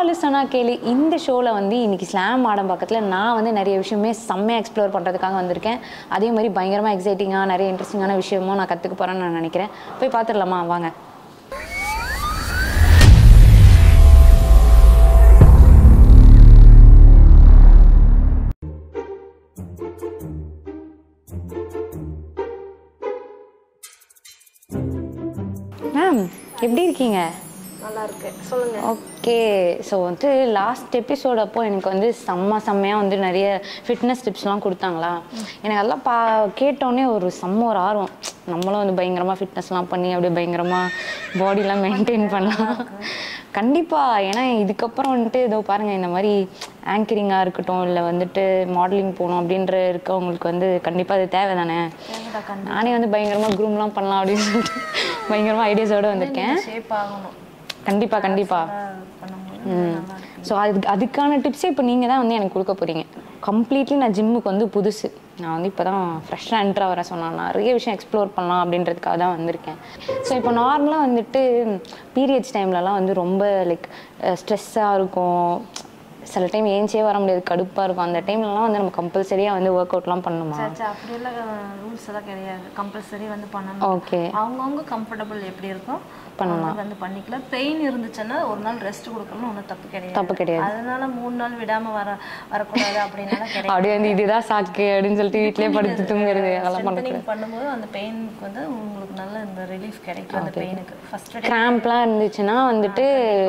சொல்லு சொன்னா கேளு இந்த ஷோவில் வந்து இன்னைக்கு ஸ்லாம் ஆடம் பக்கத்தில் நான் வந்து நிறைய விஷயமே செம்மையாக எக்ஸ்ப்ளோர் பண்ணுறதுக்காக வந்திருக்கேன் அதே மாதிரி பயங்கரமாக எக்ஸைட்டிங்காக நிறைய இன்ட்ரெஸ்டிங்கான விஷயமும் நான் கற்றுக்க போகிறேன்னு நான் நினைக்கிறேன் போய் பார்த்துடலாமா வாங்க மேம் எப்படி இருக்கீங்க நல்லா இருக்கு சொல்லுங்க ஓகே ஸோ வந்து லாஸ்ட் எபிசோட் அப்போ எனக்கு வந்து செம்ம செம்மையாக வந்து நிறைய ஃபிட்னஸ் டிப்ஸ்லாம் கொடுத்தாங்களா எனக்கு அதெல்லாம் பா கேட்டோன்னே ஒரு செம்ம ஒரு ஆர்வம் நம்மளும் வந்து பயங்கரமாக ஃபிட்னஸ்லாம் பண்ணி அப்படியே பயங்கரமாக பாடிலாம் மெயின்டைன் பண்ணலாம் கண்டிப்பாக ஏன்னா இதுக்கப்புறம் வந்துட்டு இதோ பாருங்கள் இந்த மாதிரி ஆங்கரிங்காக இருக்கட்டும் இல்லை வந்துட்டு மாடலிங் போகணும் அப்படின்ற இருக்கவங்களுக்கு வந்து கண்டிப்பாக அது தேவை தானே நானே வந்து பயங்கரமாக க்ரூம்லாம் பண்ணலாம் அப்படின்னு சொல்லிட்டு பயங்கரமாக ஐடியாஸோடு வந்திருக்கேன் ஷேப் ஆகணும் கண்டிப்பா கண்டிப்பா அஹ் பண்ணும்போது நல்லா இருக்கு ஸோ அதுக்கு அதுக்கான டிப்ஸே இப்போ நீங்கள் தான் வந்து எனக்கு கொடுக்க போறீங்க கம்ப்ளீட்லி நான் ஜிம்முக்கு வந்து புதுசு நான் வந்து இப்போ தான் ஃப்ரெஷ்ஷாக என்ட்ரா வர சொன்னேன் நிறைய விஷயம் எக்ஸ்ப்ளோர் பண்ணலாம் அப்படின்றதுக்காக தான் வந்திருக்கேன் ஸோ இப்போ நார்மலாக வந்துட்டு பீரியட்ஸ் டைம்லலாம் வந்து ரொம்ப லைக் ஸ்ட்ரெஸ்ஸாக இருக்கும் சில டைம் ஏஞ்சே வர முடியாது கடுப்பாக இருக்கும் அந்த டைம்லலாம் வந்து நம்ம கம்பல்சரியாக வந்து ஒர்க் அவுட்லாம் பண்ணணுமா சரி அப்படியெல்லாம் ரூல்ஸ் எல்லாம் கிடையாது கம்பல்சரி வந்து பண்ணணும் ஓகே அவங்கவுங்க கம்ஃபர்டபுள் எப்படி இருக்கோ பண்ணலாம் வந்து பண்ணிக்கலாம் பெயின் இருந்துச்சுன்னா ஒரு நாள் ரெஸ்ட் கொடுக்கணும் ஒன்றும் தப்பு கிடையாது தப்பு கிடையாது அதனால மூணு நாள் விடாம வர வரக்கூடாது அப்படின்னால கிடையாது அப்படியே வந்து இதுதான் சாக்கு அப்படின்னு சொல்லிட்டு வீட்டிலே படுத்து தூங்குறது அதெல்லாம் பண்ண ஸ்ட்ரென்தனிங் பண்ணும்போது அந்த பெயினுக்கு வந்து உங்களுக்கு நல்ல இந்த ரிலீஃப் கிடைக்கும் அந்த பெயினுக்கு ஃபர்ஸ்ட் கிராம்ப்லாம் இருந்துச்சுன்னா வந்துட்டு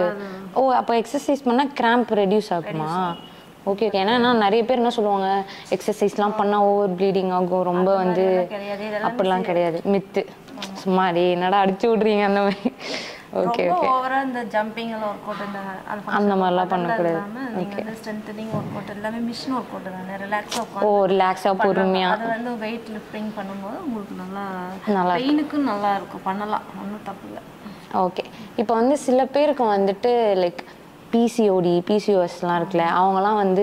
ஓ அப்போ எக்ஸசைஸ் பண்ணால் கிராம்ப் ரெடியூஸ் ஆகுமா ஓகே ஓகே ஏன்னா நான் நிறைய பேர் என்ன சொல்லுவாங்க எக்ஸசைஸ்லாம் பண்ணால் ஓவர் ப்ளீடிங் ஆகும் ரொம்ப வந்து கிடையாது இதெல்லாம் அப்படிலாம் கிடையாது மித்து சும்மா டே என்னடா அடிச்சு விட்றீங்க அந்த மாதிரி ஓகே ரொம்ப ஓவரா இந்த ஜம்பிங் எல்லாம் ஒர்க் அவுட் இந்த அந்த மாதிரிலாம் பண்ணக்கூடாது இல்லாம நீங்க வந்து ஸ்ட்ரென்தனிங் ஒர்க் அவுட் எல்லாமே மிஷின் ஒர்க் அவுட் தானே ரிலாக்ஸா ஓ உட்காந்து ரிலாக்ஸாக பொறுமையாக அது வந்து வெயிட் லிஃப்டிங் பண்ணும்போது உங்களுக்கு நல்லா நல்லா பெயினுக்கும் நல்லா இருக்கும் பண்ணலாம் ஒன்றும் தப்பு இல்லை ஓகே இப்போ வந்து சில பேருக்கு வந்துட்டு லைக் பிசிஓடி பிசிஓஎஸ்லாம் இருக்குல்ல அவங்கலாம் வந்து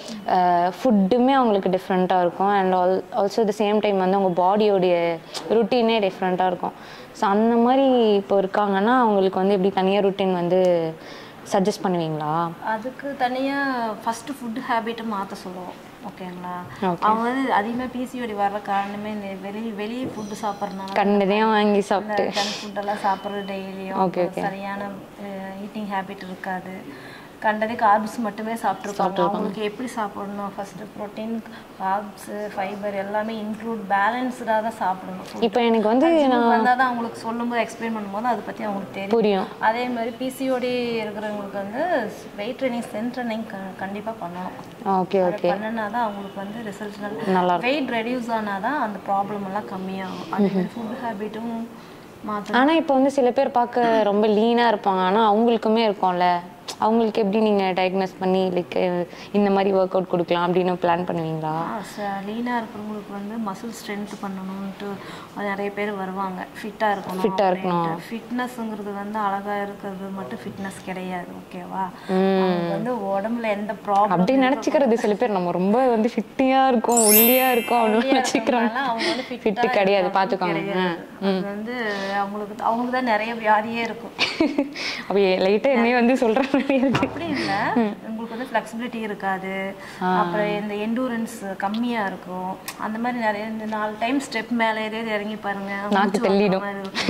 ஃபுட்டுமே அவங்களுக்கு டிஃப்ரெண்ட்டாக இருக்கும் and all also the same time வந்து அவங்க பாடியோடைய ருட்டீனே டிஃப்ரெண்ட்டாக இருக்கும் ஸோ அந்த மாதிரி இப்போ இருக்காங்கன்னா அவங்களுக்கு வந்து எப்படி தனியாக ருட்டீன் வந்து சஜஸ்ட் பண்ணுவீங்களா அதுக்கு தனியா ஃபர்ஸ்ட் ஃபுட் ஹேபிட்டை மாற்ற சொல்லுவோம் ஓகேங்களா அவங்க வந்து அதிகமாக பிசிஓடி வர்ற காரணமே இந்த வெளி வெளியே ஃபுட்டு சாப்பிட்றதுனால கண்டதையும் வாங்கி சாப்பிட்டு ஜங்க் ஃபுட்டெல்லாம் சாப்பிட்றது டெய்லியும் சரியான ஈட்டிங் ஹேபிட் இருக்காது கண்டதே கார்ப்ஸ் மட்டுமே சாப்பிட்ருப்பாங்க அவங்களுக்கு எப்படி சாப்பிடணும் ஃபர்ஸ்ட் ப்ரோட்டீன் கார்ப்ஸ் ஃபைபர் எல்லாமே இன்க்ளூட் பேலன்ஸ்டாக தான் சாப்பிடணும் இப்போ எனக்கு வந்து வந்தால் தான் அவங்களுக்கு சொல்லும்போது எக்ஸ்பிளைன் பண்ணும்போது அதை பற்றி அவங்களுக்கு தெரியும் புரியும் அதே மாதிரி பிசிஓடி இருக்கிறவங்களுக்கு வந்து வெயிட் ட்ரைனிங் ஸ்ட்ரென்த் ட்ரைனிங் கண்டிப்பாக பண்ணணும் ஓகே ஓகே பண்ணினா தான் அவங்களுக்கு வந்து ரிசல்ட் நல்லா நல்லா வெயிட் ரெடியூஸ் ஆனால் தான் அந்த ப்ராப்ளம் எல்லாம் கம்மியாகும் அதே மாதிரி ஃபுட் ஹேபிட்டும் மாற்ற ஆனால் இப்போ வந்து சில பேர் பார்க்க ரொம்ப லீனாக இருப்பாங்க ஆனால் அவங்களுக்குமே இருக்கும்ல அவங்களுக்கு எப்படி நீங்கள் டயக்னோஸ் பண்ணி லைக் இந்த மாதிரி ஒர்க் அவுட் கொடுக்கலாம் அப்படின்னு பிளான் பண்ணுவீங்களா லீனாக இருக்கிறவங்களுக்கு வந்து மசில் ஸ்ட்ரென்த் பண்ணணும்ட்டு நிறைய பேர் வருவாங்க ஃபிட்டாக இருக்கணும் Fit-ஆ இருக்கணும். ஃபிட்னஸ்ங்கிறது வந்து அழகாக இருக்கிறது மட்டும் ஃபிட்னஸ் கிடையாது ஓகேவா அவங்களுக்கு வந்து உடம்புல எந்த ப்ராப்ளம் அப்படி நினச்சிக்கிறது சில பேர் நம்ம ரொம்ப வந்து ஃபிட்டியாக இருக்கும் ஒல்லியாக இருக்கும் அப்படின்னு நினச்சிக்கிறோம் அவங்க வந்து fit ஃபிட்டு கிடையாது பார்த்துக்கோங்க கிடையாது. அது வந்து அவங்களுக்கு அவங்களுக்கு தான் நிறைய வியாதியே இருக்கும் அப்படியே லைட்டாக என்னையே வந்து சொல்கிற மாதிரி இருக்கு அப்படி இல்ல உங்களுக்கு வந்து ஃப்ளெக்சிபிலிட்டி இருக்காது அப்புறம் இந்த எண்டூரன்ஸ் கம்மியா இருக்கும் அந்த மாதிரி நிறைய இந்த நாலு டைம் ஸ்டெப் மேலே ஏறி இறங்கி பாருங்க நாக்கு தள்ளிடும்.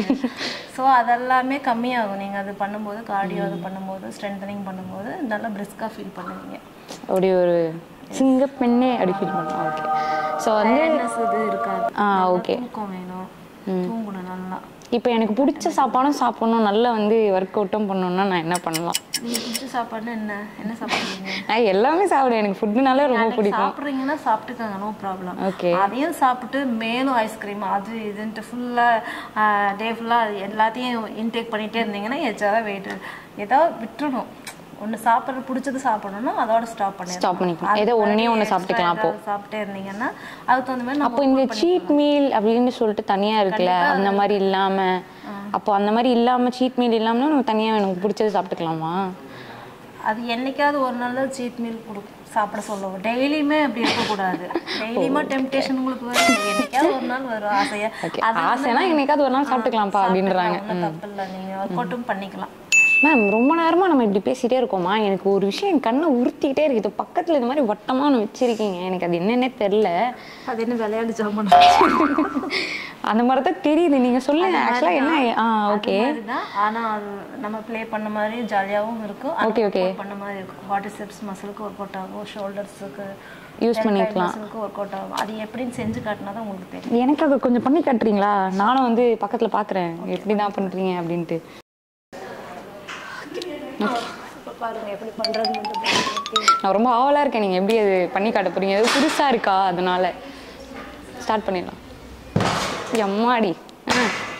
ஸோ அதெல்லாமே கம்மியாகும் நீங்க அது பண்ணும்போது கார்டியோ அது பண்ணும்போது ஸ்ட்ரென்தனிங் பண்ணும்போது நல்லா பிரிஸ்கா ஃபீல் பண்ணுவீங்க அப்படி ஒரு சிங்க பெண்ணே அப்படி ஃபீல் பண்ணோம் ஓகே ஸோ வந்து Tiredness இது இருக்காது ஆ நல்லா ஓகே தூக்கம் வேணும் தூங்கணும் நல்லா இப்போ எனக்கு பிடிச்ச சாப்பாடும் சாப்பிடணும் நல்லா வந்து ஒர்க் அவுட்டும் பண்ணணும்னா நான் என்ன பண்ணலாம் நீங்க பிடிச்ச சாப்பாடுன்னா என்ன என்ன சாப்பிடுவீங்க நான் எல்லாமே சாப்பிடுவேன் எனக்கு ஃபுட்டுனாலே ரொம்ப பிடிக்கும் சாப்பிட்றீங்கன்னா சாப்பிட்டுக்கோங்க நோ ப்ராப்ளம் ஓகே அதையும் சாப்பிட்டு மேலும் ஐஸ்கிரீம் அது இதுன்ட்டு ஃபுல்லாக டே ஃபுல்லாக எல்லாத்தையும் இன்டேக் பண்ணிகிட்டே இருந்தீங்கன்னா எச்சாதான் வெயிட் ஏதோ விட்டுறணும் ஒன்று சாப்பிட்ற பிடிச்சது சாப்பிடணும்னா அதோட ஸ்டாப் பண்ணி ஸ்டாப் பண்ணிக்கலாம் ஏதோ ஒன்றே ஒன்று சாப்பிட்டுக்கலாம் அப்போ சாப்பிட்டே இருந்தீங்கன்னா அதுக்கு தகுந்த மாதிரி அப்போ நம்ம இந்த சீட் மீல் அப்படின்னு சொல்லிட்டு தனியாக இருக்குல்ல அந்த மாதிரி இல்லாமல் அப்போ அந்த மாதிரி இல்லாமல் சீட் மீல் இல்லாமல் நம்ம தனியாக எனக்கு பிடிச்சது சாப்பிட்டுக்கலாமா அது என்னைக்காவது ஒரு நாள் தான் சீட் மீல் கொடு சாப்பிட சொல்லுவோம் டெய்லியுமே அப்படி இருக்கக்கூடாது டெய்லியுமா டெம்டேஷன் உங்களுக்கு வரும் என்னைக்காவது ஒரு நாள் வரும் ஆசையா ஓகே ஆசைனா என்னைக்காவது ஒரு நாள் சாப்பிட்டுக்கலாம்ப்பா அப்படின்றாங்க ஒன்றும் தப்பு இல்லை நீங்கள் ஒர்க் அவுட்டும் பண்ணிக்கலாம் மேம் ரொம்ப நேரமாக நம்ம இப்படி பேசிகிட்டே இருக்கோமா எனக்கு ஒரு விஷயம் என் கண்ணை உறுத்திக்கிட்டே இருக்குது பக்கத்தில் இந்த மாதிரி வட்டமாக ஒன்று வச்சிருக்கீங்க எனக்கு அது என்னன்னே தெரில அது என்ன விளையாட்டு ஜாமான் அந்த மாதிரி தான் தெரியுது நீங்கள் சொல்லுங்க ஆக்சுவலாக என்ன ஆ ஓகே அதுதான் ஆனா அது நம்ம ப்ளே பண்ண மாதிரி ஜாலியாகவும் இருக்கும் Okay, okay. work பண்ண மாதிரி இருக்கும் குவாட்ரிசெப்ஸ் மசிலுக்கு ஒர்க் அவுட் ஆகும் ஷோல்டர்ஸுக்கு Use பண்ணிக்கலாம். மசிலுக்கு ஒர்க் அவுட் ஆகும் அது எப்படின்னு செஞ்சு காட்டினா தான் உங்களுக்கு தெரியும் எனக்கு அதை கொஞ்சம் பண்ணி காட்டுறீங்களா நானும் வந்து பக்கத்தில் பார்க்குறேன் எப்படி தான் பண்ணுறீங்க அப்படின்ட்டு இப்போ பாருங்க எப்படி பண்றது நான் ரொம்ப ஆவலாக இருக்கேன் நீங்கள் எப்படி அது பண்ணி காட்ட போறீங்க அது புதுசாக இருக்கா அதனால ஸ்டார்ட் பண்ணிடலாம் எம்மாடி ஆ.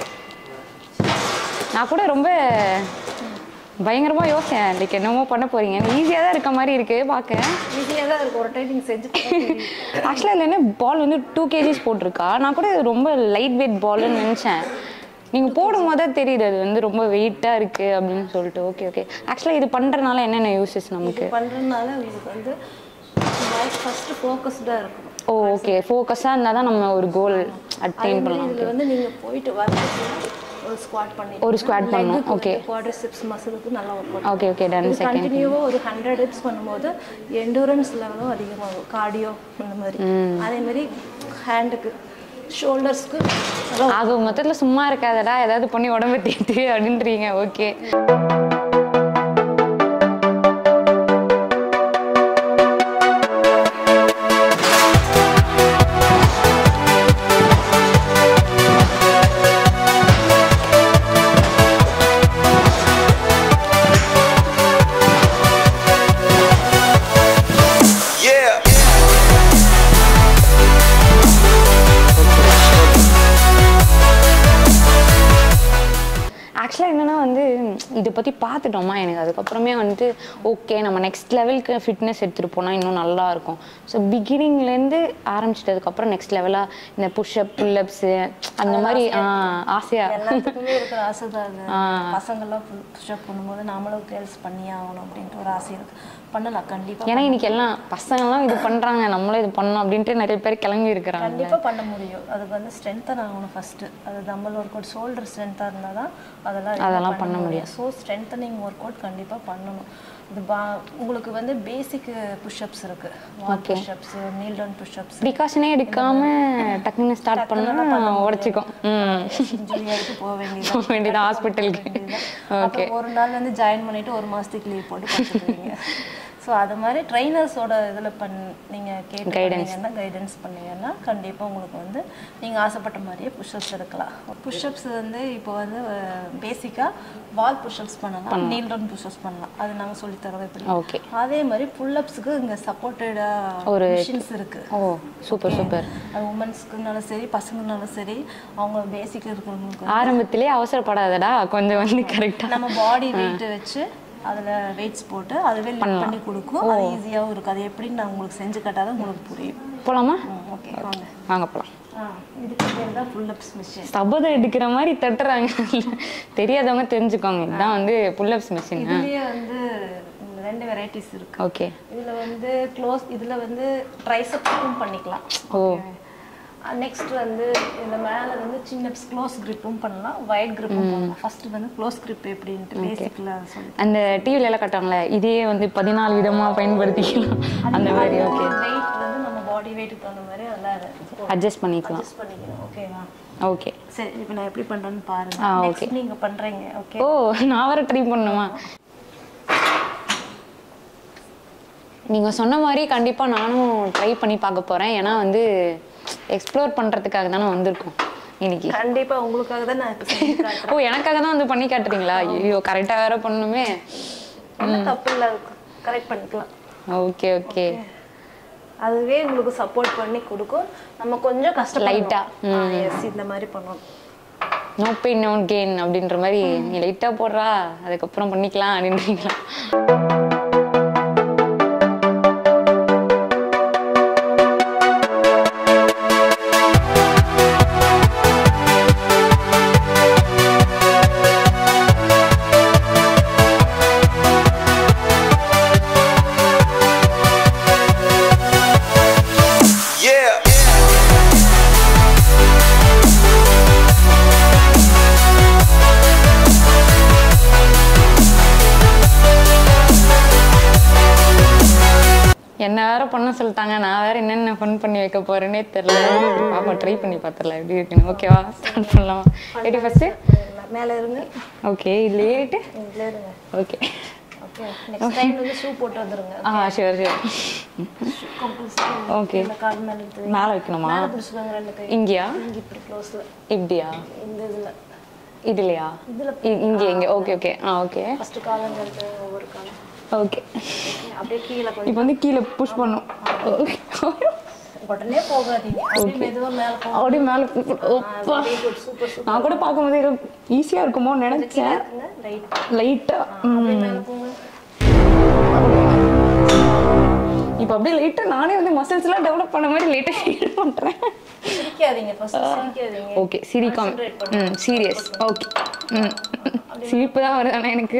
நான் கூட ரொம்ப பயங்கரமாக யோசிச்சேன் லைக் என்னமோ பண்ண போறீங்க ஈஸியாக தான் இருக்க மாதிரி இருக்கு பார்க்க ஈஸியாக தான் இருக்கும் ஒரு டைம் நீங்கள் செஞ்சு ஆக்சுவலாக இதில் என்ன பால் வந்து டூ கேஜிஸ் போட்டிருக்கா நான் கூட இது ரொம்ப லைட் வெயிட் பால்னு நினச்சேன் நீங்கள் போடும் போதே தெரியுது அது வந்து ரொம்ப வெயிட்டாக இருக்குது அப்படின்னு சொல்லிட்டு ஓகே ஓகே ஆக்சுவலாக இது பண்ணுறதுனால என்னென்ன யூசஸ் நமக்கு பண்ணுறதுனால உங்களுக்கு வந்து ஃபஸ்ட்டு ஃபோக்கஸ்டாக இருக்கும் ஓ ஓகே ஃபோக்கஸாக இருந்தால் தான் நம்ம ஒரு கோல் அட்டைன் பண்ணலாம் இதில் வந்து நீங்கள் போயிட்டு வரதுக்கு ஒரு ஸ்குவாட் பண்ணி ஒரு squat பண்ணணும், okay. குவாட்ரிசெப்ஸ் மசிலுக்கு நல்லா ஒர்க் பண்ணும் ஓகே ஓகே டன் இது செகண்ட் கண்டினியூவாக ஒரு ஹண்ட்ரட் ஹெட்ஸ் பண்ணும்போது எண்டூரன்ஸ் லெவலும் அதிகமாகும் கார்டியோ அந்த மாதிரி அதே மாதிரி ஹேண்டுக்கு ஷோல்டர்ஸ்க்கு நல்லா ஆக மொத்தத்தில் சும்மா இருக்காதடா ஏதாவது பண்ணி உடம்பு தேத்து அப்படின்றீங்க ஓகே Yeah. ஆக்சுவலாக என்னென்னா வந்து இதை பற்றி பார்த்துட்டோமா எனக்கு அதுக்கப்புறமே வந்துட்டு ஓகே நம்ம நெக்ஸ்ட் லெவலுக்கு ஃபிட்னஸ் எடுத்துகிட்டு போனால் இன்னும் நல்லா இருக்கும் ஸோ பிகினிங்லேருந்து ஆரம்பிச்சிட்டதுக்கப்புறம் நெக்ஸ்ட் லெவலாக இந்த புஷ்அப் புல்லப்ஸு அந்த மாதிரி ஆசையாக எல்லாத்துக்குமே இருக்கிற ஆசை தான் அது பசங்கள்லாம் புஷ்அப் பண்ணும்போது நாமளும் கேர்ள்ஸ் பண்ணியே ஆகணும் அப்படின்ட்டு ஒரு ஆசை இருக்கு பண்ணலாம் கண்டிப்பாக ஏன்னா இன்னைக்கு எல்லாம் பசங்கள்லாம் இது பண்ணுறாங்க நம்மளும் இது பண்ணணும் அப்படின்ட்டு நிறைய பேர் கிளம்பி இருக்கிறாங்க கண்டிப்பாக பண்ண முடியும் அதுக்கு வந்து ஸ்ட்ரென்த்தன் ஆகணும் ஃபஸ்ட்டு அது தம்பல் ஒர்க் அவுட் ஷோல்டர் ஸ்ட்ரென்த்தாக இருந்தால் தான் அதெல்லாம் அதெல்லாம் பண்ண முடியும். ஸோ ஸ்ட்ரென்த்தனிங் ஒர்க் அவுட் கண்டிப்பாக பண்ணணும் இது பா உங்களுக்கு வந்து பேசிக் புஷ்அப்ஸ் இருக்கு wall push ups knee down push ups ப்ரிகாஷனே எடுக்காம டக்குன்னு ஸ்டார்ட் பண்ணா உடச்சிக்கும் ம் இன்ஜுரி ஆகிட்டு போக வேண்டியது போக வேண்டியது ஹாஸ்பிட்டலுக்கு ஓகே அப்புறம் ஒரு நாள் வந்து ஜாயின் பண்ணிட்டு ஒரு மாசத்துக்கு லீவ் போட்டு பார்த்துக்குவீங்க ஸோ அது மாதிரி ட்ரைனர்ஸோட இதில் பண் நீங்கள் கேட்டு பண்ணீங்கன்னா கைடன்ஸ் பண்ணீங்கன்னா கண்டிப்பாக உங்களுக்கு வந்து நீங்கள் ஆசைப்பட்ட மாதிரியே புஷ்அப்ஸ் எடுக்கலாம் புஷ்அப்ஸ் வந்து இப்போ வந்து பேசிக்காக வால் புஷ்அப்ஸ் பண்ணலாம் நீல் டவுன் புஷ்அப்ஸ் பண்ணலாம் அது நாங்கள் சொல்லித் தரோம் எப்படி ஓகே அதே மாதிரி புல்லப்ஸுக்கு இங்கே சப்போர்ட்டடாக ஒரு மிஷின்ஸ் இருக்குது ஓ சூப்பர் சூப்பர் அது உமன்ஸ்க்குனாலும் சரி பசங்கனாலும் சரி அவங்க பேசிக் இருக்கிறவங்களுக்கு ஆரம்பத்திலே அவசரப்படாதடா கொஞ்சம் வந்து கரெக்டாக நம்ம பாடி வெயிட் வச்சு அதுல வெயிட்ஸ் போட்டு அதுவே லிஃப்ட் பண்ணி கொடுக்கும் அது ஈஸியாகவும் இருக்கும் அது எப்படின்னு நான் உங்களுக்கு செஞ்சு காட்டாதான் உங்களுக்கு புரியும் போலாமா ஓகே வாங்க வாங்க போலாம் ஆ இதுக்கு பேர் தான் ஃபுல் அப்ஸ் மிஷின் சபதம் எடுக்கிற மாதிரி தட்டுறாங்க தெரியாதவங்க தெரிஞ்சுக்கோங்க இதுதான் வந்து புல்லப்ஸ் மிஷின் இதுலயே வந்து ரெண்டு வெரைட்டிஸ் இருக்கு ஓகே இதுல வந்து க்ளோஸ் இதுல வந்து ட்ரைசப்ஸும் பண்ணிக்கலாம் ஓ நெக்ஸ்ட் வந்து இந்த மேல வந்து சின்ன க்ளோஸ் கிரிப்பும் பண்ணலாம் வைட் கிரிப்பும் பண்ணலாம் ஃபர்ஸ்ட் வந்து க்ளோஸ் கிரிப் எப்படின்ட்டு பேசிக்ல சொல்லி அந்த டிவில எல்லாம் காட்டுவாங்களே இதே வந்து பதினாலு விதமா பயன்படுத்திக்கலாம் அந்த மாதிரி ஓகே வெயிட் வந்து நம்ம பாடி வெயிட்டுக்கு தகுந்த மாதிரி அதெல்லாம் அட்ஜஸ்ட் பண்ணிக்கலாம் அட்ஜஸ்ட் பண்ணிக்கணும் ஓகேவா ஓகே சரி இப்போ நான் எப்படி பண்றேன்னு பாருங்க ஆ, நெக்ஸ்ட் நீங்க பண்றீங்க ஓகே ஓ நான் வர ட்ரை பண்ணுமா நீங்க சொன்ன மாதிரி கண்டிப்பா நானும் ட்ரை பண்ணி பார்க்க போறேன் ஏன்னா வந்து எக்ஸ்ப்ளோர் பண்றதுக்காக தானே வந்திருக்கோம் இன்னைக்கு கண்டிப்பா உங்களுக்காக தான் நான் இப்போ செஞ்சு காட்டுறேன் ஓ எனக்காக தான் வந்து பண்ணி காட்டுறீங்களா ஐயோ கரெக்டா வேற பண்ணணுமே ஒன்றும் தப்பு இல்லை கரெக்ட் பண்ணிக்கலாம் ஓகே ஓகே அதுவே உங்களுக்கு சப்போர்ட் பண்ணி கொடுக்கும் நம்ம கொஞ்சம் கஷ்டம் Light-ஆ. எஸ் இந்த மாதிரி பண்ணணும் நோ பெயின் நோ கெயின் அப்படின்ற மாதிரி நீ லைட்டா போடுறா அதுக்கப்புறம் பண்ணிக்கலாம் அப்படின்றீங்களா Yeah. வேற பண்ண சொல்லிட்டாங்க நான் வேற என்னென்ன ஃபன் பண்ணி வைக்க போறேனே தெரியல பாப்பா ட்ரை பண்ணி பார்த்துடலாம் எப்படி இருக்குன்னு ஓகேவா ஸ்டார்ட் பண்ணலாம் எப்படி ஃபர்ஸ்ட் மேலே இருங்க ஓகே இதுல ஏறிட்டு இதில் இருங்க ஓகே ஓகே நெக்ஸ்ட் டைம் வந்து ஷூ போட்டு வந்துருங்க ஆ ஷூர் ஷூர் கம்பல்சரி ஓகே இந்த கால் மேலே எடுத்து மேலே வைக்கணுமா மேலே பிடிச்சிக்கோங்க ரெண்டு கை இங்கேயா இங்கே இப்படி க்ளோஸில் இப்படியா இந்த இதில் இதுலையா இதுல இ- இங்கே இங்கே ஓகே ஓகே ஆ ஓகே ஃபஸ்ட்டு காலம் எடுத்து ஒவ்வொரு காலம் ஓகே ஓகே அப்படியே கீழே கொஞ்சம் இப்போ வந்து கீழே புஷ் பண்ணும் உடனே போகாதீங்க அப்படியே மெதுவாக மேலே போகும் அப்படியே மேலே வெரி குட் சூப்பர் சூப்பர் நான் கூட பார்க்கும்போது ஈஸியாக இருக்குமோ நினைச்சேன் இருக்குங்க ரைட் லைட்டா அப்படியே மேலே போங்க இப்போ அப்படியே லைட்டா நானே வந்து மசில்ஸ் எல்லாம் டெவலப் பண்ண மாதிரி லைட்டா ஃபீல் பண்றேன் சிரிக்காதீங்க ஃபர்ஸ்ட் சிரிக்காதீங்க ஓகே சிரிக்காம Concentrate ம் சீரியஸ் ஓகே ம் சிரிப்பு தான் வருது ஆனா எனக்கு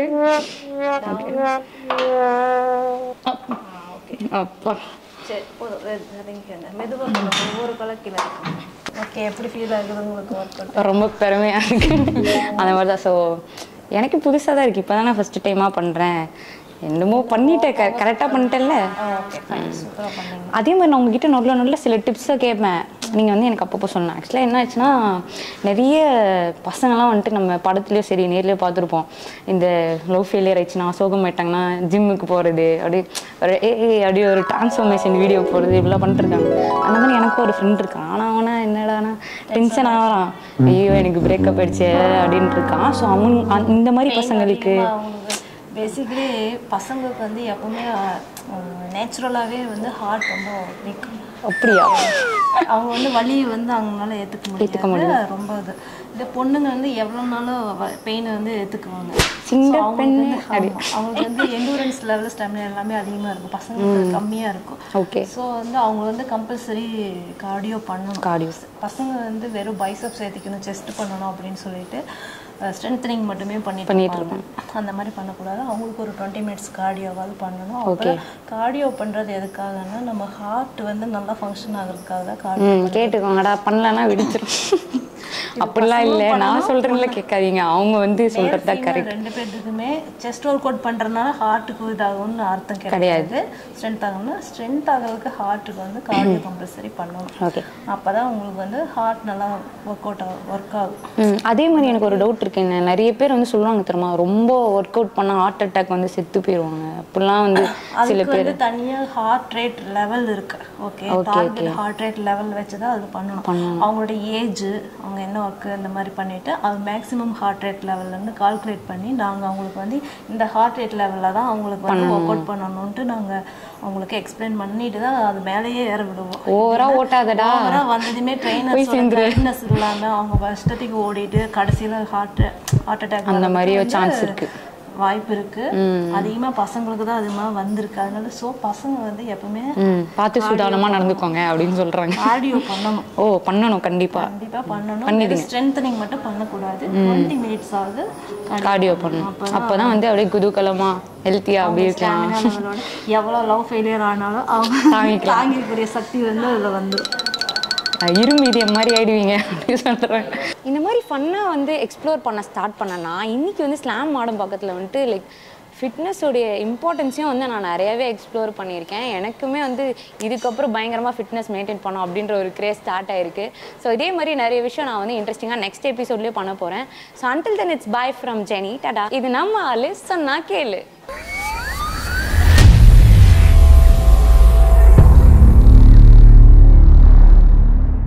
அப்பா சரி போதும் இறங்கிக்கோங்க மெதுவாக போங்க ஒவ்வொரு கலர் கீழே ஓகே எப்படி ஃபீல் ஆகுது உங்களுக்கு ஒர்க் அவுட் ரொம்ப பெருமையா இருக்கு அந்த மாதிரி தான் ஸோ எனக்கு புதுசாக தான் இருக்கு இப்போ தான் நான் ஃபர்ஸ்ட் டைமாக பண்ணுறேன் என்னமோ பண்ணிட்டேன் க கரெக்டாக பண்ணிட்டேன்ல ஓகே ஃபைன் சூப்பராக பண்ணீங்க அதே மாதிரி நான் உங்ககிட்ட நல்ல நல்ல சில டிப்ஸை கேட்பேன் நீங்கள் வந்து எனக்கு அப்பப்போ சொன்னேன் ஆக்சுவலாக என்ன ஆச்சுன்னா நிறைய பசங்கள்லாம் வந்துட்டு நம்ம படத்துலையும் சரி நேர்லேயும் பார்த்துருப்போம் இந்த லவ் ஃபெயிலியர் ஆயிடுச்சுன்னா சோகமாயிட்டாங்கன்னா ஜிம்முக்கு போகிறது அப்படியே ஒரு ஏ ஏ அப்படியே ஒரு டிரான்ஸ்ஃபர்மேஷன் வீடியோ போகிறது இப்படிலாம் பண்ணிட்டுருக்காங்க அந்த மாதிரி எனக்கு ஒரு ஃப்ரெண்ட் இருக்கான் ஆனால் அவனா என்னடானா டென்ஷன் ஆகிறான் ஐயோ எனக்கு பிரேக்கப் ஆயிடுச்சு அப்படின்ட்டு இருக்கான் ஸோ அவன் அந்த- இந்த மாதிரி பசங்களுக்கு அவங்களுக்கு பேசிக்கலி பசங்களுக்கு வந்து எப்பவுமே நேச்சுரலாகவே வந்து ஹார்ட் ரொம்ப வீக் அப்படியா அவங்க வந்து வலியை வந்து அவங்களால ஏற்றுக்க முடியாது ரொம்ப இது இந்த பொண்ணுங்க வந்து எவ்வளோ நாளும் பெயினை வந்து ஏற்றுக்குவாங்க சின்ன பெண்ணு அவங்களுக்கு வந்து எண்டூரன்ஸ் லெவல் ஸ்டெமினா எல்லாமே அதிகமாக இருக்கும் பசங்களுக்கு கம்மியாக இருக்கும் ஓகே ஸோ வந்து அவங்க வந்து கம்பல்சரி கார்டியோ பண்ணணும் கார்டியோ பசங்க வந்து வெறும் பைசப்ஸ் ஏற்றிக்கணும் செஸ்ட் பண்ணணும் அப்படின்னு சொல்லிட்டு ஸ்ட்ரென்த்னிங் மட்டுமே பண்ணிட்டு பண்ணிட்டு இருப்பாங்க அந்த மாதிரி பண்ணக்கூடாது அவங்களுக்கு ஒரு டுவெண்ட்டி மினிட்ஸ் கார்டியோவாவது பண்ணணும் அப்புறம் கார்டியோ பண்ணுறது எதுக்காகன்னா நம்ம ஹார்ட் வந்து நல்லா ஃபங்க்ஷன் ஆகுறதுக்காக தான் கார்டியோ ம் கேட்டுக்கோங்கடா பண்ணலன்னா வெடிச்சிரும் அப்படிலாம் இல்லை நான் சொல்கிறேன்ல கேட்காதீங்க அவங்க வந்து சொல்கிறது தான் கரெக்ட் ரெண்டு பேர்த்துக்குமே செஸ்ட் ஒர்க் அவுட் பண்ணுறதுனால ஹார்ட்டுக்கு இதாகும்னு அர்த்தம் கிடையாது ஸ்ட்ரென்த் ஆகும்னா ஸ்ட்ரென்த் ஆகிறதுக்கு ஹார்ட்டுக்கு வந்து கார்டியோ கம்பல்சரி பண்ணணும் ஓகே அப்போ தான் உங்களுக்கு வந்து ஹார்ட் நல்லா ஒர்க் அவுட் ஆகும் ஒர்க் ஆகும் ம் அதே மாதிரி எனக்கு ஒரு டவுட் இருக்கு என்ன நிறைய பேர் வந்து சொல்லுவாங்க தெரியுமா ரொம்ப ஒர்க் அவுட் பண்ணால் ஹார்ட் அட்டாக் வந்து செத்து போயிடுவாங்க அப்படிலாம் வந்து சில அதுக்கு வந்து தனியா ஹார்ட் ரேட் லெவல் இருக்கு okay target heart rate level வச்சு தான் அது பண்ணணும் அவங்களோட ஏஜ் அவங்க என்ன ஒர்க் இந்த மாதிரி பண்ணிட்டு அது மேக்ஸிமம் ஹார்ட் ரேட் லெவல்ல இருந்து கால்குலேட் பண்ணி நாங்க அவங்களுக்கு வந்து இந்த ஹார்ட் ரேட் லெவல்ல தான் அவங்களுக்கு வந்து ஒர்க் அவுட் பண்ணணும்ட்டு நாங்க அவங்களுக்கு எக்ஸ்பிளைன் பண்ணிட்டு தான் அது மேலேயே ஏற விடுவோம் ஓவரா ஓட்டாதடா ஓவரா வந்ததுமே ட்ரெயினர்ஸ் ட்ரெயினர்ஸ் இல்லாம அவங்க இஷ்டத்துக்கு ஓடிட்டு கடைசியில ஹார்ட் ஹார்ட் அட்டாக் அந்த மாதிரியோ சான்ஸ் இருக்கு வாய்ப்பு இருக்கு அதிகமா பசங்களுக்கு தான் அதிகமா வந்திருக்கு அதனால சோ பசங்க வந்து எப்பவுமே ம் பார்த்து சுதாரணமாக நடந்துக்கோங்க அப்படின்னு சொல்கிறாங்க கார்டியோ பண்ணணும் ஓ பண்ணணும் கண்டிப்பாக கண்டிப்பா பண்ணணும் ஸ்ட்ரென்தனிங் மட்டும் பண்ணக்கூடாது டுவெண்ட்டி மினிட்ஸ் ஆகுது கார்டியோ பண்ணணும் அப்போ தான் வந்து அப்படியே குதூகலமா ஹெல்த்தியாக அப்படியே இருக்கலாம் ஸ்டாமினா லெவலோட எவ்வளவு லவ் ஃபெயிலியர் ஆனாலும் அவங்க தாங்கிக்கக்கூடிய சக்தி வந்து அதுல வந்துடும் அஹ் இரும்பு இதயம் மாதிரி ஆயிடுவீங்க அப்படின்னு சொல்கிறேன் இந்த மாதிரி ஃபன்னாக வந்து எக்ஸ்ப்ளோர் பண்ண ஸ்டார்ட் பண்ணனா இன்னைக்கு வந்து ஸ்லாம் மாடம் பக்கத்தில் வந்துட்டு லைக் ஃபிட்னஸோடைய இம்பார்ட்டன்ஸையும் வந்து நான் நிறையவே எக்ஸ்ப்ளோர் பண்ணியிருக்கேன் எனக்குமே வந்து இதுக்கப்புறம் பயங்கரமாக ஃபிட்னஸ் மெயின்டைன் பண்ணோம் அப்படின்ற ஒரு கிரேஸ் ஸ்டார்ட் ஆயிருக்கு ஸோ இதே மாதிரி நிறைய விஷயம் நான் வந்து இன்ட்ரெஸ்டிங்காக நெக்ஸ்ட் எபிசோட்லேயே பண்ண போகிறேன் so until then it's bye from Jenny டாடா இது நம்ம ஆளு சொன்னா கேளு